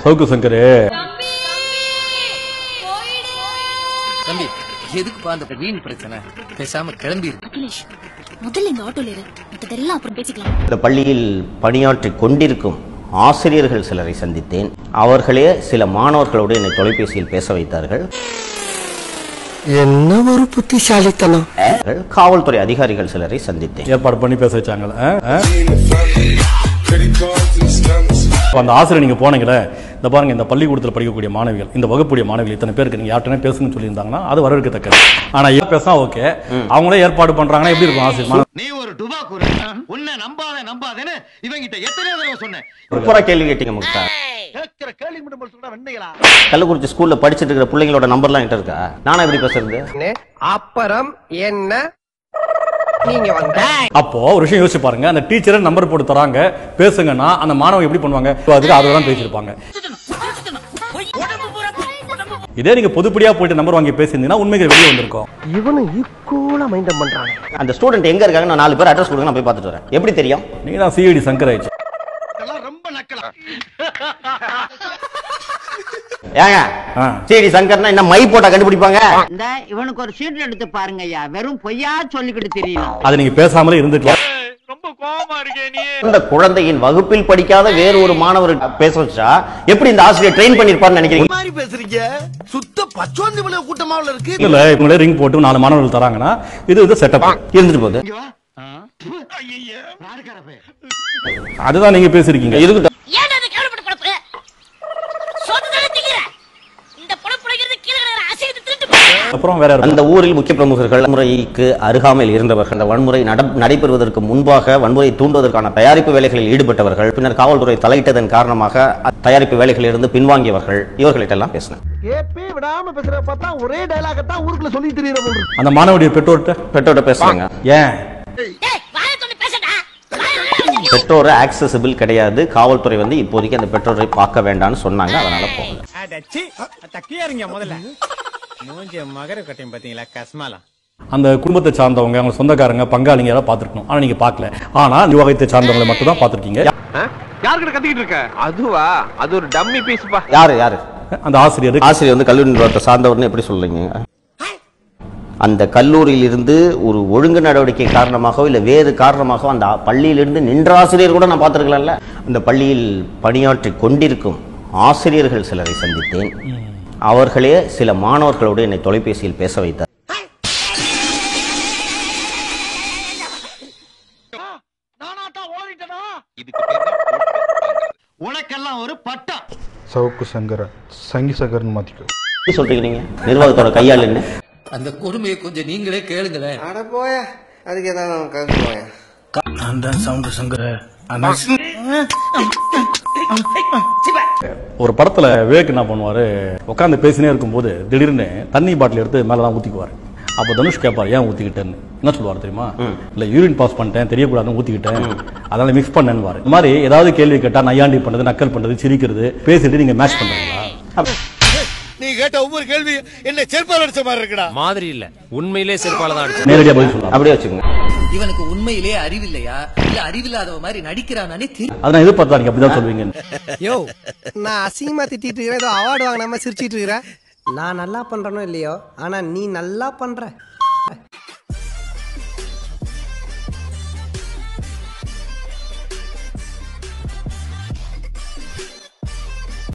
சவுக்கு சங்கர் தம்பி எதுக்குப்பா அந்த வீண் பிரச்சனை பேசாம கிளம்பி அகிலேஷ் முதல்ல இந்த ஆட்டோல இரு மத்ததெல்லாம் அப்புறம் பேசிக்கலாம் இந்த பள்ளியில் பணியாற்றி கொண்டிருக்கும் ஆசிரியர்கள் சிலரை சந்தித்தேன் அவர்களே சில மாணவர்களோடு என்னை தொலைபேசியில் பேச வைத்தார்கள் என்ன ஒரு புத்திசாலித்தனம் காவல்துறை அதிகாரிகள் சிலரை சந்தித்தேன் ஏற்பாடு பண்ணி பேச வச்சாங்களே ஆ? ஆ? அப்ப அந்த ஆசிரியர் நீங்க போனீங்களே இந்த பாருங்க இந்த பள்ளிக்கூடத்தில் படிக்கக்கூடிய மாணவிகள் இந்த வகுப்புடைய மாணவிகள் இத்தனை பேருக்கு நீங்க யார்ட்டனே பேசுங்கன்னு சொல்லியிருந்தாங்கன்னா அது வரவேற்கத்தக்கது ஆனா ஏன் பேசினா ஓகே அவங்களே ஏற்பாடு பண்றாங்கன்னா எப்படி இருக்கும் ஆசிரியர் மாணவ- நீ ஒரு டுபாக்கூர் உன்னை நம்பாத நம்பாதேன்னு இவங்கிட்ட எத்தனை தடவை சொன்னேன் சூப்பரா கேள்வி கேட்டீங்க முக்தா கேட்கிற கேள்வி மட்டும் சொல்ற வெண்ணைகளா கள்ளக்குறிச்சி ஸ்கூல்ல படிச்சிட்டு இருக்கிற பிள்ளைங்களோட நம்பர்லாம் என்கிட்ட இருக்கா நானா எப்படி பேசுறது அப்புறம் என்ன நீங்க வந்த அப்போ ஒரு விஷயம் யோசிச்சு பாருங்க அந்த டீச்சரை நம்பர் போட்டு தராங்க பேசுங்கன்னா அந்த மாணவங்க எப்படி பண்ணுவாங்க இப்போ அதுக்கு அதை தான் பேசியிருப்பாங்க இதே நீங்க பொதுப்படியா போயிட்டு நம்பர் வாங்கி பேசியிருந்தீங்கன்னா உண்மைகள் வெளியே வந்திருக்கும் இவனு ஈக்குவலா மைண்டம் பண்றானே அந்த ஸ்டூடெண்ட் எங்க இருக்காங்க நான் நாலு பேர் அட்ரஸ் கொடுங்க நான் போய் பார்த்துட்டு வரேன் எப்படி தெரியும் நீங்க தான் சிஐடி சங்கர் ஆயிடுச்சு இதெல்லாம் ரொம்ப நக்கலா ஏங்க ஆ. சரி சங்கர்னா என்ன மை போட்டா கண்டுபிடிப்பாங்க இந்த இவனுக்கு ஒரு சீட் எடுத்து பாருங்க ஐயா வெறும் பொய்யா சொல்லிக்கிட்டு தெரியலாம் அதை நீங்க பேசாமலே இருந்துக்கலாம் இந்த குழந்தையின் வகுப்பில் படிக்காத வேறு ஒரு மாணவர் பேச வச்சா எப்படி இந்த ஆசிரியர் ட்ரெயின் பண்ணிருப்பார்னு நினைக்கிறீங்க மாதிரி பேசுறீங்க சுத்த பச்சோந்தி விளைவு கூட்டமாவுல இருக்கு இல்ல இவங்களே ரிங் போட்டு நாலு மாணவர்கள் தராங்கன்னா இது வந்து செட்டப் இருந்துட்டு போகுது அதுதான் நீங்க பேசிருக்கீங்க இருக்கட்டும் ஏன்டா அதை கேவலப்பட்டு குழப்பு சொத்து தானே திங்கிற இந்த பணம் புடைக்கிறது கீழே கிடக்கிற அசிங்கத்தை திருட்டு போய் அப்புறம் வேற யாரும் அந்த ஊரில் முக்கிய பிரமுகர்கள் வன்முறைக்கு அருகாமையில் இருந்தவர்கள் அந்த வன்முறை நட- நடைபெறுவதற்கு முன்பாக வன்முறையை தூண்டுவதற்கான தயாரிப்பு வேலைகளில் ஈடுபட்டவர்கள் பின்னர் காவல்துறை தலையிட்டதன் காரணமாக அத் தயாரிப்பு வேலைகளில் இருந்து பின்வாங்கியவர்கள் இவர்களிட்ட எல்லாம் பேசினேன் கேப்பே விடாம பேசுற பார்த்தா ஒரே டைலாக தான் ஊருக்குள்ள சொல்லி தெரியற போல் இருக்கு அந்த மாணவருடைய பெற்றோர்கிட்ட பெற்றோர்கிட்ட பேசுறாங்க ஏன் டேய் வாயை தொண்டு பேசடா வாயை தொண்டு பெற்றோர் ஆக்சசிபிள் கிடையாது காவல்துறை வந்து இப்போதைக்கு அந்த பெற்றோரை பார்க்க வேண்டாம்னு சொன்னாங்க அதனால போகல தக்கியாருங்க முதல்ல மூஞ்சிய மகர கட்டையும் பாத்தீங்களா கஸ்மாலா அந்த குடும்பத்தை சார்ந்தவங்க அவங்க சொந்தக்காரங்க பங்காளிங்க யாராவது பார்த்துருக்கணும் ஆனா நீங்க பார்க்கல ஆனா நிர்வாகத்தை சார்ந்தவங்களை மட்டும் தான் பார்த்துருக்கீங்க யாருக்கிட்ட கத்திக்கிட்டு இருக்க அதுவா அது ஒரு டம்மி பீஸ்பா யாரு யாரு அந்த ஆசிரியர் ஆசிரியர் வந்து கல்லூரி நிர்வாகத்தை சார்ந்தவர்னு எப்படி சொல்றீங்க அந்த கல்லூரியில் இருந்து ஒரு ஒழுங்கு நடவடிக்கை காரணமாகவோ இல்லை வேறு காரணமாகவோ அந்த ஆ- பள்ளியிலிருந்து நின்ற ஆசிரியர் கூட நான் பார்த்துருக்கலாம்ல அந்த பள்ளியில் பணியாற்றி கொண்டிருக்கும் ஆசிரியர்கள் சிலரை சந்தித்தேன் அவர்களே சில மாணவர்களோடு என்னை தொலைபேசியில் பேச வைத்தார் நானா தான் ஓடிட்டனா உனக்கெல்லாம் ஒரு பட்டம் சவுக்கு சங்கர சங்கி சங்கர்னு மாத்திக்கோ எப்படி சொல்றீங்க நீங்க நிர்வாகத்தோட கையாள் என்ன அந்த கொடுமையை கொஞ்சம் நீங்களே கேளுங்களேன் அட போய அதுக்கு ஏதாவது கருத்து போய ஒரு படத்துல விவேக் என்ன பண்ணுவாரு உட்காந்து பேசினே இருக்கும்போது திடீர்னு தண்ணி பாட்டில் எடுத்து மேல தான் ஊத்திக்குவாரு அப்ப தனுஷ் கேட்பார் ஏன் ஊத்திக்கிட்டேன்னு என்ன சொல்லுவார் தெரியுமா இல்ல யூரின் பாஸ் பண்ணிட்டேன் தெரியக்கூடாதுன்னு ஊத்திக்கிட்டேன் அதனால மிக்ஸ் பண்ணேன்னு இந்த மாதிரி ஏதாவது கேள்வி கேட்டா நையாண்டி பண்றது நக்கல் பண்றது சிரிக்கிறது பேசிட்டு நீங்க மேட்ச் பண்றீங்களா நீ கேட்ட ஒவ்வொரு கேள்வி என்ன செருப்பால் அடிச்ச மாதிரி இருக்குடா மாதிரி இல்ல உண்மையிலே செருப்பால தான் அடிச்சு நேரடியா பதில் சொல்லலாம் அப்படியே வச்சுக்கோங்க இவனுக்கு உண்மையிலே அறிவில்லையா இல்ல அறிவில்லாதவ மாதிரி நடிக்கிறானே தெரியும் அதை நான் எதிர்பார்த்தா நீங்க அப்படிதான் சொல்வீங்க யோ நான் அசிங்கமா திட்டிட்டு இருக்கிறேன் ஏதோ அவார்டு வாங்கினாம சிரிச்சிட்டு இருக்கிறேன் நான் நல்லா பண்றனோ இல்லையோ ஆனா நீ நல்லா பண்ற